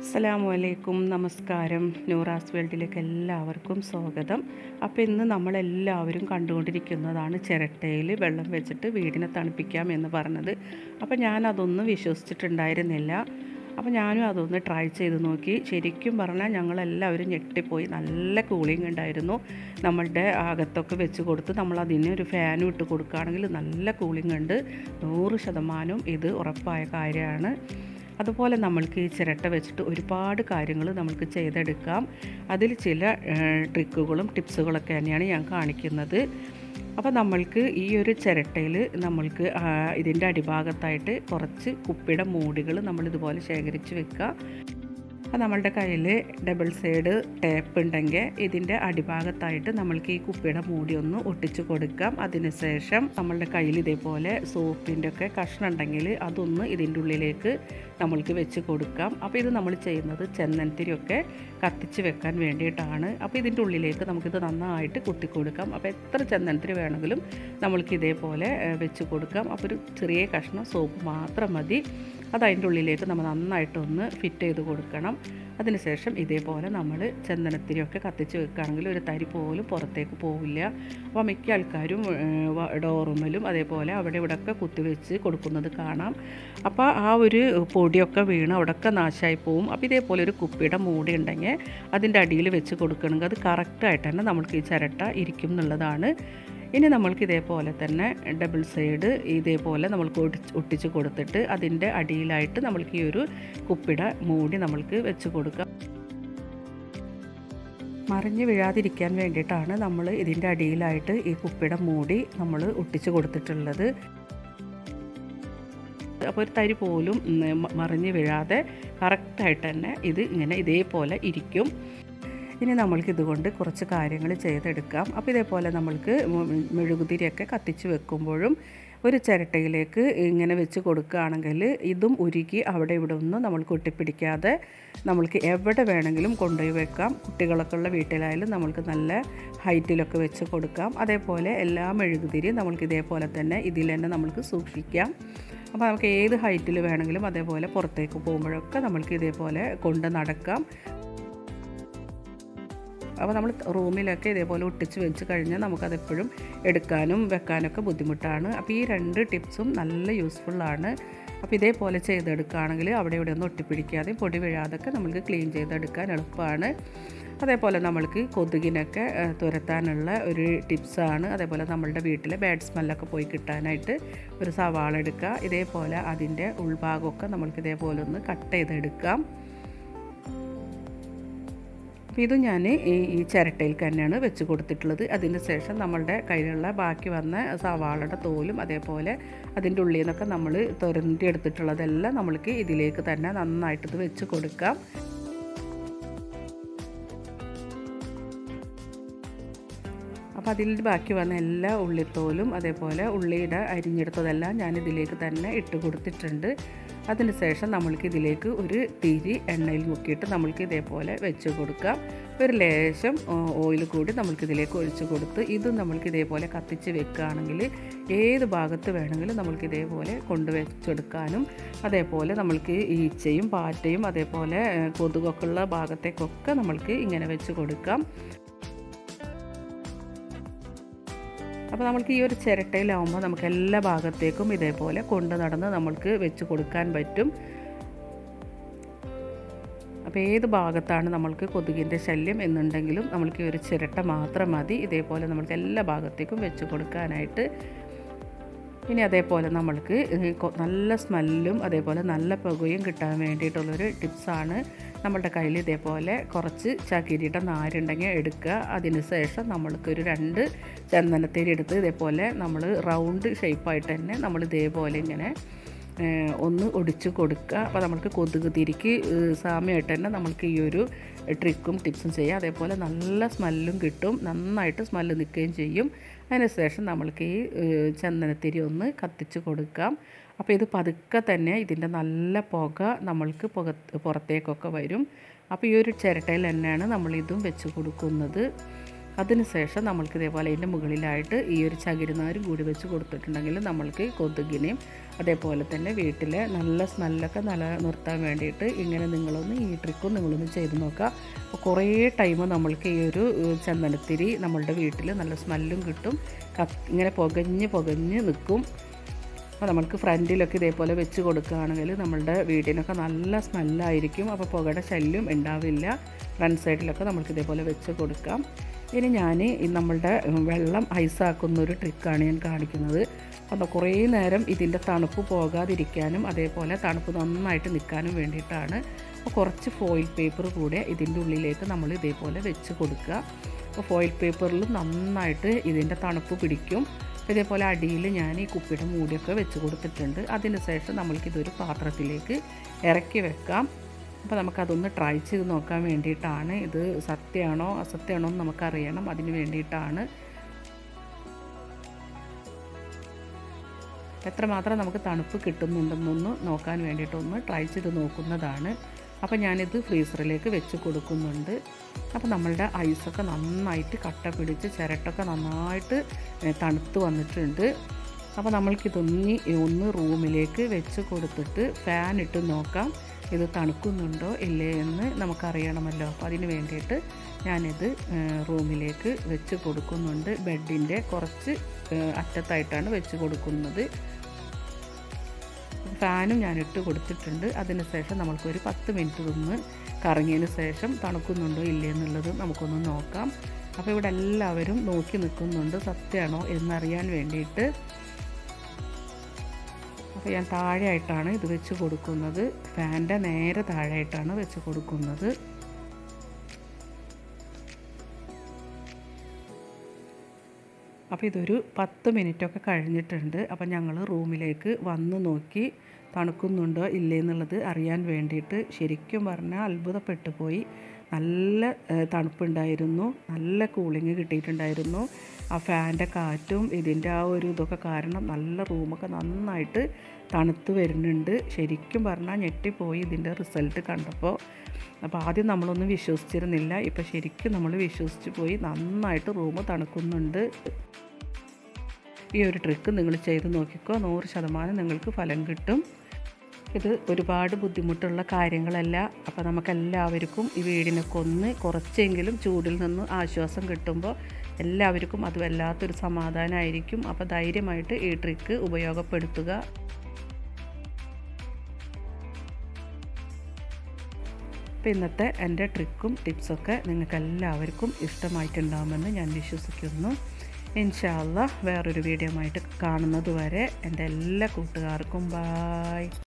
അസ്സലാമു അലൈക്കും നമസ്കാരം നൂറാസ് വേൾഡിലേക്ക് എല്ലാവർക്കും സ്വാഗതം അപ്പോൾ ഇന്ന് നമ്മളെല്ലാവരും കണ്ടുകൊണ്ടിരിക്കുന്നതാണ് ചിരട്ടയിൽ വെള്ളം വെച്ചിട്ട് വീടിനെ തണുപ്പിക്കാം എന്ന് പറഞ്ഞത് അപ്പോൾ ഞാൻ അതൊന്നും വിശ്വസിച്ചിട്ടുണ്ടായിരുന്നില്ല അപ്പോൾ ഞാനും അതൊന്ന് ട്രൈ ചെയ്ത് നോക്കി ശരിക്കും പറഞ്ഞാൽ ഞങ്ങളെല്ലാവരും ഞെട്ടിപ്പോയി നല്ല കൂളിംഗ് ഉണ്ടായിരുന്നു നമ്മളുടെ അകത്തൊക്കെ വെച്ച് കൊടുത്ത് നമ്മൾ അതിന് ഒരു ഫാനും ഇട്ട് കൊടുക്കുകയാണെങ്കിൽ നല്ല കൂളിംഗ് ഉണ്ട് നൂറ് ശതമാനം ഇത് ഉറപ്പായ കാര്യമാണ് അതുപോലെ നമ്മൾക്ക് ഈ ചിരട്ട വെച്ചിട്ട് ഒരുപാട് കാര്യങ്ങൾ നമുക്ക് ചെയ്തെടുക്കാം അതിൽ ചില ട്രിക്കുകളും ടിപ്സുകളൊക്കെ തന്നെയാണ് ഞാൻ കാണിക്കുന്നത് അപ്പോൾ നമ്മൾക്ക് ഈ ഒരു ചിരട്ടയിൽ നമ്മൾക്ക് ഇതിൻ്റെ അടിഭാഗത്തായിട്ട് കുറച്ച് കുപ്പിയുടെ മൂടികൾ നമ്മളിതുപോലെ ശേഖരിച്ച് വെക്കുക അപ്പോൾ നമ്മളുടെ കയ്യിൽ ഡബിൾ സൈഡ് ടേപ്പ് ഉണ്ടെങ്കിൽ ഇതിൻ്റെ അടിഭാഗത്തായിട്ട് നമ്മൾക്ക് ഈ കുപ്പിയുടെ മൂടി ഒന്ന് ഒട്ടിച്ച് കൊടുക്കാം അതിനുശേഷം നമ്മളുടെ കയ്യിൽ ഇതേപോലെ സോപ്പിൻ്റെ ഒക്കെ കഷ്ണം ഉണ്ടെങ്കിൽ അതൊന്ന് ഇതിൻ്റെ ഉള്ളിലേക്ക് നമ്മൾക്ക് വെച്ച് കൊടുക്കാം അപ്പോൾ ഇത് നമ്മൾ ചെയ്യുന്നത് ചെന്നനത്തിരിയൊക്കെ കത്തിച്ച് വെക്കാൻ വേണ്ടിയിട്ടാണ് അപ്പോൾ ഇതിൻ്റെ ഉള്ളിലേക്ക് നമുക്കിത് നന്നായിട്ട് കുത്തി കൊടുക്കാം അപ്പോൾ എത്ര ചെന്നനത്തിരി വേണമെങ്കിലും നമ്മൾക്ക് ഇതേപോലെ വെച്ച് കൊടുക്കാം അപ്പോൾ ഒരു ചെറിയ കഷ്ണം സോപ്പ് മാത്രം മതി അത് അതിൻ്റെ ഉള്ളിലേക്ക് നമ്മൾ നന്നായിട്ടൊന്ന് ഫിറ്റ് ചെയ്ത് കൊടുക്കണം അതിനുശേഷം ഇതേപോലെ നമ്മൾ ചന്ദനത്തിരിയൊക്കെ കത്തിച്ച് വെക്കുകയാണെങ്കിൽ ഒരു തരി പോലും പുറത്തേക്ക് പോവില്ല അപ്പോൾ മിക്ക ആൾക്കാരും ഡോറുമലും അതേപോലെ അവിടെ ഇവിടെയൊക്കെ കുത്തിവെച്ച് കൊടുക്കുന്നത് കാണാം അപ്പോൾ ആ ഒരു പൊടിയൊക്കെ വീണ് അവിടെയൊക്കെ നാശമായി പോവും അപ്പോൾ ഇതേപോലെ ഒരു കുപ്പിയുടെ മൂടി ഉണ്ടെങ്കിൽ അതിൻ്റെ അടിയിൽ വെച്ച് കൊടുക്കണമെങ്കിൽ അത് കറക്റ്റായിട്ട് തന്നെ നമ്മൾക്ക് ഈ ചിരട്ട ഇരിക്കും എന്നുള്ളതാണ് ഇനി നമ്മൾക്ക് ഇതേപോലെ തന്നെ ഡബിൾ സൈഡ് ഇതേപോലെ നമ്മൾക്ക് ഒട്ടിച്ച് കൊടുത്തിട്ട് അതിൻ്റെ അടിയിലായിട്ട് നമ്മൾക്ക് ഈ ഒരു കുപ്പിയുടെ മൂടി നമ്മൾക്ക് വെച്ച് കൊടുക്കാം മറിഞ്ഞ് വീഴാതിരിക്കാൻ വേണ്ടിയിട്ടാണ് നമ്മൾ ഇതിൻ്റെ അടിയിലായിട്ട് ഈ കുപ്പിയുടെ മൂടി നമ്മൾ ഒട്ടിച്ച് കൊടുത്തിട്ടുള്ളത് അപ്പോൾ ഒരു തരി പോലും മറിഞ്ഞ് വീഴാതെ കറക്റ്റായിട്ട് തന്നെ ഇത് ഇങ്ങനെ ഇതേപോലെ ഇരിക്കും ഇനി നമ്മൾക്ക് ഇതുകൊണ്ട് കുറച്ച് കാര്യങ്ങൾ ചെയ്തെടുക്കാം അപ്പോൾ ഇതേപോലെ നമ്മൾക്ക് മെഴുകുതിരിയൊക്കെ കത്തിച്ച് വെക്കുമ്പോഴും ഒരു ചിരട്ടയിലേക്ക് ഇങ്ങനെ വെച്ച് കൊടുക്കുകയാണെങ്കിൽ ഇതും ഉരുകി അവിടെ ഇവിടെ ഒന്നും നമ്മൾക്ക് ഒട്ടിപ്പിടിക്കാതെ നമ്മൾക്ക് എവിടെ വേണമെങ്കിലും കൊണ്ടുപോയി വെക്കാം കുട്ടികളൊക്കെ ഉള്ള വീട്ടിലായാലും നമ്മൾക്ക് നല്ല ഹൈറ്റിലൊക്കെ വെച്ച് കൊടുക്കാം അതേപോലെ എല്ലാ മെഴുകുതിരിയും നമ്മൾക്ക് ഇതേപോലെ തന്നെ ഇതിൽ തന്നെ നമ്മൾക്ക് സൂക്ഷിക്കാം അപ്പോൾ നമുക്ക് ഏത് ഹൈറ്റിൽ വേണമെങ്കിലും അതേപോലെ പുറത്തേക്ക് പോകുമ്പോഴൊക്കെ നമ്മൾക്ക് ഇതേപോലെ കൊണ്ട് നടക്കാം അപ്പോൾ നമ്മൾ റൂമിലൊക്കെ ഇതേപോലെ ഒട്ടിച്ച് വെച്ച് കഴിഞ്ഞാൽ നമുക്കതെപ്പോഴും എടുക്കാനും വെക്കാനൊക്കെ ബുദ്ധിമുട്ടാണ് അപ്പോൾ ഈ രണ്ട് ടിപ്സും നല്ല യൂസ്ഫുള്ളാണ് അപ്പോൾ ഇതേപോലെ ചെയ്തെടുക്കുകയാണെങ്കിൽ അവിടെ ഇവിടെ ഒന്നും ഒട്ടിപ്പിടിക്കാതെയും പൊടി വീഴാതൊക്കെ നമുക്ക് ക്ലീൻ ചെയ്തെടുക്കാൻ എളുപ്പമാണ് അതേപോലെ നമ്മൾക്ക് കൊതുകിനൊക്കെ തുരത്താനുള്ള ഒരു ടിപ്സാണ് അതേപോലെ നമ്മളുടെ വീട്ടിലെ ബാഡ് സ്മെല്ലൊക്കെ പോയി കിട്ടാനായിട്ട് ഒരു സവാള എടുക്കുക ഇതേപോലെ അതിൻ്റെ ഉൾഭാഗമൊക്കെ നമ്മൾക്ക് ഇതേപോലെ ഒന്ന് കട്ട് ചെയ്തെടുക്കാം അപ്പോൾ ഇത് ഞാൻ ഈ ഈ ചിരട്ടയിൽ തന്നെയാണ് വെച്ച് കൊടുത്തിട്ടുള്ളത് അതിന് ശേഷം നമ്മളുടെ കയ്യിലുള്ള ബാക്കി വന്ന സവാളയുടെ തോലും അതേപോലെ അതിൻ്റെ ഉള്ളിൽ നിന്നൊക്കെ നമ്മൾ തുരണ്ടി എടുത്തിട്ടുള്ളതെല്ലാം നമ്മൾക്ക് ഇതിലേക്ക് തന്നെ നന്നായിട്ട് ഇത് വെച്ച് കൊടുക്കാം അപ്പോൾ അതിൽ ബാക്കി വന്ന എല്ലാ ഉള്ളിത്തോലും അതേപോലെ ഉള്ളിയുടെ അരിഞ്ഞെടുത്തതെല്ലാം ഞാൻ ഇതിലേക്ക് തന്നെ ഇട്ട് കൊടുത്തിട്ടുണ്ട് അതിന് ശേഷം നമ്മൾക്ക് ഇതിലേക്ക് ഒരു തിരി എണ്ണയിൽ മുക്കിയിട്ട് നമ്മൾക്ക് ഇതേപോലെ വെച്ച് കൊടുക്കാം ഒരു ലേശം ഓയിൽ കൂടി നമ്മൾക്ക് ഇതിലേക്ക് ഒഴിച്ച് കൊടുത്ത് ഇതും നമ്മൾക്ക് ഇതേപോലെ കത്തിച്ച് വെക്കുകയാണെങ്കിൽ ഏത് ഭാഗത്ത് വേണമെങ്കിലും നമ്മൾക്ക് ഇതേപോലെ കൊണ്ടുവച്ചെടുക്കാനും അതേപോലെ നമ്മൾക്ക് ഈച്ചയും പാറ്റയും അതേപോലെ കൊതുകൊക്കെ ഉള്ള ഭാഗത്തേക്കൊക്കെ നമ്മൾക്ക് ഇങ്ങനെ വെച്ച് കൊടുക്കാം അപ്പോൾ നമ്മൾക്ക് ഈ ഒരു ചിരട്ടയിലാവുമ്പോൾ നമുക്ക് എല്ലാ ഭാഗത്തേക്കും ഇതേപോലെ കൊണ്ട് നടന്ന് നമ്മൾക്ക് വെച്ച് കൊടുക്കാൻ പറ്റും അപ്പോൾ ഏത് ഭാഗത്താണ് നമ്മൾക്ക് കൊതുകിൻ്റെ ശല്യം എന്നുണ്ടെങ്കിലും നമ്മൾക്ക് ഈ ഒരു ചിരട്ട മാത്രം മതി ഇതേപോലെ നമ്മൾക്ക് എല്ലാ ഭാഗത്തേക്കും വെച്ച് കൊടുക്കാനായിട്ട് ഇനി അതേപോലെ നമ്മൾക്ക് നല്ല സ്മെല്ലും അതേപോലെ നല്ല പുകയും കിട്ടാൻ വേണ്ടിയിട്ടുള്ളൊരു ടിപ്സാണ് നമ്മളുടെ കയ്യിൽ ഇതേപോലെ കുറച്ച് ചകിരിയുടെ നാരുണ്ടെങ്കിൽ എടുക്കുക അതിന് ശേഷം നമ്മൾക്കൊരു രണ്ട് ചന്ദനത്തേരി എടുത്ത് ഇതേപോലെ നമ്മൾ റൗണ്ട് ഷേപ്പായിട്ട് തന്നെ നമ്മൾ ഇതേപോലെ ഇങ്ങനെ ഒന്ന് ഒടിച്ച് കൊടുക്കുക അപ്പോൾ നമ്മൾക്ക് കൊതുക് തിരിക്ക് സാമ്യമായിട്ട് തന്നെ നമ്മൾക്ക് ഈ ഒരു ട്രിക്കും ടിപ്സും ചെയ്യാം അതേപോലെ നല്ല സ്മെല്ലും കിട്ടും നന്നായിട്ട് സ്മെല്ല് നിൽക്കുകയും ചെയ്യും അതിനുശേഷം നമ്മൾക്ക് ഈ ചന്ദനത്തിരി ഒന്ന് കത്തിച്ച് കൊടുക്കാം അപ്പോൾ ഇത് പതുക്കെ തന്നെ ഇതിൻ്റെ നല്ല പുക നമ്മൾക്ക് പുക പുറത്തേക്കൊക്കെ വരും അപ്പോൾ ഈ ഒരു ചിരട്ടയിൽ തന്നെയാണ് നമ്മളിതും വെച്ച് കൊടുക്കുന്നത് അതിനുശേഷം നമ്മൾക്ക് ഇതേപോലെ ഇതിൻ്റെ മുകളിലായിട്ട് ഈ ഒരു ചകിരിനാരും കൂടി വെച്ച് കൊടുത്തിട്ടുണ്ടെങ്കിൽ നമ്മൾക്ക് കൊതുകിനെയും അതേപോലെ തന്നെ വീട്ടിലെ നല്ല സ്മെല്ലൊക്കെ നിലനിർത്താൻ വേണ്ടിയിട്ട് ഇങ്ങനെ നിങ്ങളൊന്ന് ഈ ട്രിക്കും നിങ്ങളൊന്ന് ചെയ്ത് നോക്കുക അപ്പോൾ കുറേ ടൈം നമ്മൾക്ക് ഈ ഒരു ഏഹ്, ചന്ദനത്തിരി നമ്മളുടെ വീട്ടിൽ നല്ല സ്മെല്ലും കിട്ടും കത്ത് ഇങ്ങനെ പുകഞ്ഞ് പുകഞ്ഞ് നിൽക്കും അപ്പോൾ നമ്മൾക്ക് ഫ്രണ്ടിലൊക്കെ ഇതേപോലെ വെച്ച് കൊടുക്കുകയാണെങ്കിൽ നമ്മളുടെ വീടിനൊക്കെ നല്ല സ്മെല്ലായിരിക്കും അപ്പോൾ പുകയുടെ ശല്യം ഉണ്ടാവില്ല ഫ്രണ്ട് സൈഡിലൊക്കെ നമ്മൾക്ക് ഇതേപോലെ വെച്ച് കൊടുക്കാം ഇനി ഞാൻ ഈ നമ്മളുടെ വെള്ളം ഐസാക്കുന്ന ഒരു ട്രിക്കാണ് ഞാൻ കാണിക്കുന്നത് അപ്പോൾ കുറേ നേരം ഇതിൻ്റെ തണുപ്പ് പോകാതിരിക്കാനും അതേപോലെ തണുപ്പ് നന്നായിട്ട് നിൽക്കാനും വേണ്ടിയിട്ടാണ് അപ്പോൾ കുറച്ച് ഫോയിൽ പേപ്പർ കൂടെ ഇതിൻ്റെ ഉള്ളിലേക്ക് നമ്മൾ ഇതേപോലെ വെച്ച് കൊടുക്കുക അപ്പോൾ ഫോയിൽ പേപ്പറിൽ നന്നായിട്ട് ഇതിൻ്റെ തണുപ്പ് പിടിക്കും ഇതേപോലെ അടിയിൽ ഞാൻ ഈ കുപ്പിയുടെ മൂടിയൊക്കെ വെച്ച് കൊടുത്തിട്ടുണ്ട് അതിന് ശേഷം നമ്മൾക്കിതൊരു പാത്രത്തിലേക്ക് ഇറക്കി വെക്കാം അപ്പോൾ നമുക്കതൊന്ന് ട്രൈ ചെയ്ത് നോക്കാൻ വേണ്ടിയിട്ടാണ് ഇത് സത്യമാണോ അസത്യമാണോ എന്ന് നമുക്കറിയണം അതിന് വേണ്ടിയിട്ടാണ് എത്രമാത്രം നമുക്ക് തണുപ്പ് കിട്ടുന്നുണ്ടെന്നൊന്ന് നോക്കാൻ വേണ്ടിയിട്ടൊന്ന് ട്രൈ ചെയ്ത് നോക്കുന്നതാണ് അപ്പോൾ ഞാനിത് ഫ്രീസറിലേക്ക് വെച്ച് കൊടുക്കുന്നുണ്ട് അപ്പോൾ നമ്മളുടെ ഐസൊക്കെ നന്നായിട്ട് കട്ട പിടിച്ച് ചിരട്ടൊക്കെ നന്നായിട്ട് ഏ, തണുത്ത് വന്നിട്ടുണ്ട് അപ്പോൾ നമ്മൾക്കിതൊന്ന് ഒന്ന് റൂമിലേക്ക് വെച്ച് കൊടുത്തിട്ട് ഫാൻ ഇട്ട് നോക്കാം ഇത് തണുക്കുന്നുണ്ടോ ഇല്ലേ എന്ന് നമുക്കറിയണമല്ലോ അപ്പോൾ അതിന് വേണ്ടിയിട്ട് ഞാനിത് ഏ, റൂമിലേക്ക് വെച്ച് കൊടുക്കുന്നുണ്ട് ബെഡിൻ്റെ കുറച്ച് ഏ, അറ്റത്തായിട്ടാണ് വെച്ച് കൊടുക്കുന്നത് ഫാനും ഞാൻ ഇട്ട് കൊടുത്തിട്ടുണ്ട് അതിന് ശേഷം നമ്മൾക്കൊരു പത്ത് മിനിറ്റ് നിന്ന് കറങ്ങിയതിന് ശേഷം തണുക്കുന്നുണ്ടോ ഇല്ലേ എന്നുള്ളത് നമുക്കൊന്ന് നോക്കാം അപ്പോൾ ഇവിടെ എല്ലാവരും നോക്കി നിൽക്കുന്നുണ്ട് സത്യമാണോ എന്നറിയാൻ വേണ്ടിയിട്ട് അപ്പോൾ ഞാൻ താഴെയായിട്ടാണ് ഇത് വെച്ച് കൊടുക്കുന്നത് ഫാൻ്റെ നേരെ താഴെയായിട്ടാണ് വെച്ച് കൊടുക്കുന്നത് അപ്പോൾ ഇതൊരു പത്ത് മിനിറ്റൊക്കെ കഴിഞ്ഞിട്ടുണ്ട് അപ്പോൾ ഞങ്ങൾ റൂമിലേക്ക് വന്ന് നോക്കി തണുക്കുന്നുണ്ടോ ഇല്ലേ എന്നുള്ളത് അറിയാൻ വേണ്ടിയിട്ട് ശരിക്കും പറഞ്ഞാൽ അത്ഭുതപ്പെട്ടു പോയി നല്ല ഏഹ്, തണുപ്പുണ്ടായിരുന്നു നല്ല കൂളിങ് കിട്ടിയിട്ടുണ്ടായിരുന്നു ആ ഫാൻ്റെ കാറ്റും ഇതിൻ്റെ ആ ഒരു ഇതൊക്കെ കാരണം നല്ല റൂമൊക്കെ നന്നായിട്ട് തണുത്ത് വരുന്നുണ്ട് ശരിക്കും പറഞ്ഞാൽ ഞെട്ടിപ്പോയി ഇതിൻ്റെ റിസൾട്ട് കണ്ടപ്പോൾ അപ്പോൾ ആദ്യം നമ്മളൊന്നും വിശ്വസിച്ചിരുന്നില്ല ഇപ്പോൾ ശരിക്കും നമ്മൾ വിശ്വസിച്ച് പോയി നന്നായിട്ട് റൂം തണുക്കുന്നുണ്ട് ഈ ഒരു ട്രിക്ക് നിങ്ങൾ ചെയ്ത് നോക്കിക്കോ നൂറ് ശതമാനം നിങ്ങൾക്ക് ഫലം കിട്ടും ഇത് ഒരുപാട് ബുദ്ധിമുട്ടുള്ള കാര്യങ്ങളല്ല അപ്പോൾ നമുക്കെല്ലാവർക്കും ഈ വീടിനൊക്കെ ഒന്ന് കുറച്ചെങ്കിലും ചൂടിൽ നിന്ന് ആശ്വാസം കിട്ടുമ്പോൾ എല്ലാവർക്കും അത് വല്ലാത്തൊരു സമാധാനമായിരിക്കും അപ്പോൾ ധൈര്യമായിട്ട് ഈ ട്രിക്ക് ഉപയോഗപ്പെടുത്തുക അപ്പോൾ ഇന്നത്തെ എൻ്റെ ട്രിക്കും ടിപ്സൊക്കെ നിങ്ങൾക്ക് എല്ലാവർക്കും ഇഷ്ടമായിട്ടുണ്ടാകുമെന്ന് ഞാൻ വിശ്വസിക്കുന്നു ഇൻഷാല്ല വേറൊരു വീഡിയോ ആയിട്ട് കാണുന്നത് വരെ എൻ്റെ എല്ലാ കൂട്ടുകാർക്കും ബായ്